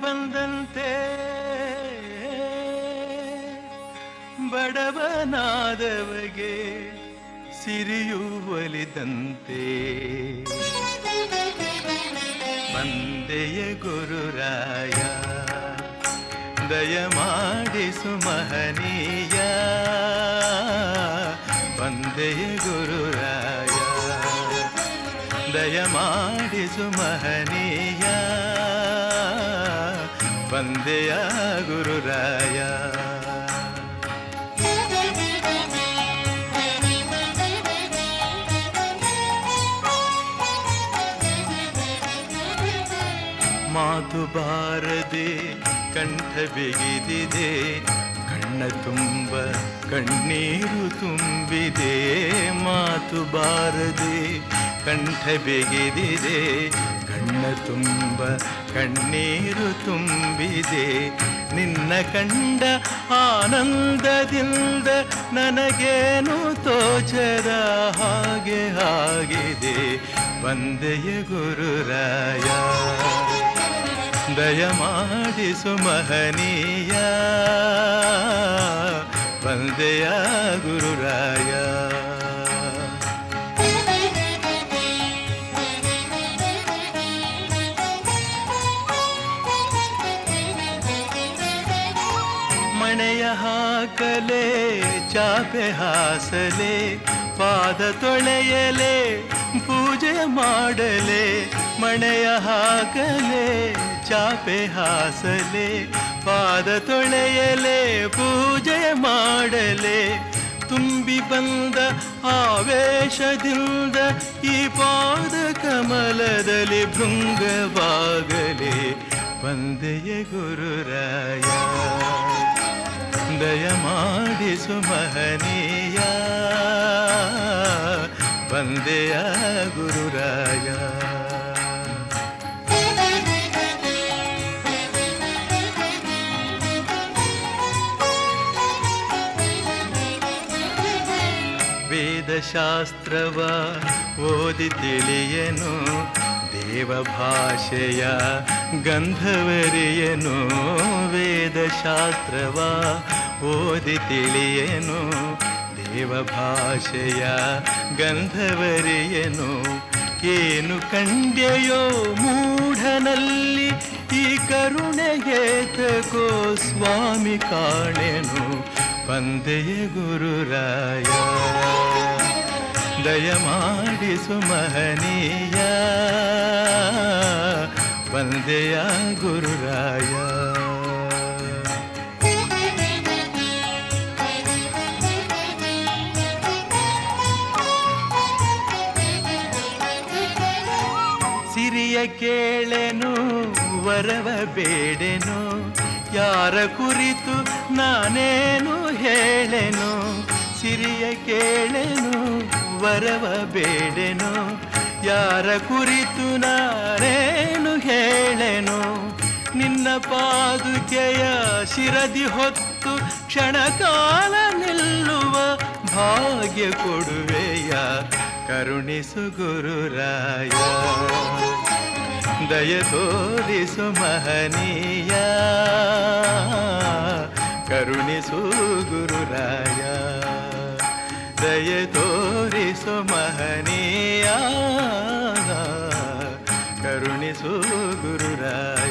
ಬಂದಂತೆ ಬಡವನಾದವಗೆ ಸಿರಿಯು ಒಲಿದಂತೆ ಬಂದೆಯ ಗುರುರಾಯ ದಯಮಾಡಿಸು ಮಹನೀಯ ಬಂದೆಯ ಗುರುರಾಯ ದಯಮಾಡಿಸು ಮಹನೀಯ ಬಂದೆಯ ಗುರುರಾಯ ಮಾತು ಬಾರದೆ ಕಂಠ ಬಿಗಿದಿದೆ ಕಣ್ಣ ತುಂಬ ಕಣ್ಣೀರು ತುಂಬಿದೆ ಮಾತು ಬಾರದೆ ಕಂಠ ಬಿಗಿದಿದೆ ಕಣ್ಣ ತುಂಬ ಕಣ್ಣೀರು ತುಂಬಿದೆ ನಿನ್ನ ಕಂಡ ಆನಂದದಿಂದ ನನಗೇನು ತೋಚದ ಹಾಗೆ ಆಗಿದೆ ಬಂದೆಯ ಗುರುರಾಯ ದಯಮಾಡಿಸು ಮಹನೀಯ ಬಂದೆಯ ಗುರುರಾಯ ಮಣೆಯ ಹಾಕಲೆ ಚಾಪೆ ಹಾಸಲೆ ಪಾದ ತೊಳೆಯಲೆ ಪೂಜೆ ಮಾಡಲೆ ಮಣೆಯ ಹಾಕಲೆ ಚಾಪೆ ಹಾಸಲೆ ಪಾದ ತೊಳೆಯಲೆ ಪೂಜೆ ಮಾಡಲೆ ತುಂಬಿ ಬಂದ ಆವೇಶದಿಂದ ಈ ಪಾದ ಕಮಲದಲ್ಲಿ ಭೃಂಗವಾಗಲಿ ಬಂದೆಯ ಗುರುರಾಯ ದಯಮಾಡಿಸು ಮಹನೀಯ ಬಂದೆಯ ಗುರುರಾಯ ವೇದಶಾಸ್ತ್ರವ ಓದಿ ತಿಳಿಯನು ದೇವ ಭಾಷೆಯ ಗಂಧವರಿಯನು ವೇದಶಾಸ್ತ್ರವ ಓದಿ ತಿಳಿಯನು ದೇವ ಭಾಷೆಯ ಗಂಧವರಿಯನು ಏನು ಕಂಡೆಯೋ ಮೂಢನಲ್ಲಿ ಈ ಕರುಣೆಗೇತಕೋ ಸ್ವಾಮಿ ಕಾಣೆನು ಬಂದೆಯ ಗುರುರಾಯ ದಯಮಾಡಿಸು ಮಹನೀಯ ಬಂದೆಯ ಗುರುರಾಯ ಸಿರಿಯ ಕೇಳೆನು ವರವ ಬೇಡೆನು ಯಾರ ಕುರಿತು ನಾನೇನು ಹೇಳೆನು ಸಿರಿಯ ಕೇಳೆನು ವರವ ಬೇಡೆನು ಯಾರ ಕುರಿತು ನಾನೇನು ಹೇಳೆನು ನಿನ್ನ ಪಾದುಕೆಯ ಶಿರದಿ ಹೊತ್ತು ಕ್ಷಣಕಾಲ ನಿಲ್ಲುವ ಭಾಗ್ಯ ಕೊಡುವೆಯ ಕರುಣಿಸು ಗುರುರಾಯ ದಯ ತೋರಿಸು ಮಹನೀಯ ಕರುಣಿಸು ಗುರುರಾಯ ದಯ ತೋರಿಸು ಮಹನೀಯ ಕರುಣಿಸು ಗುರುರಾಯ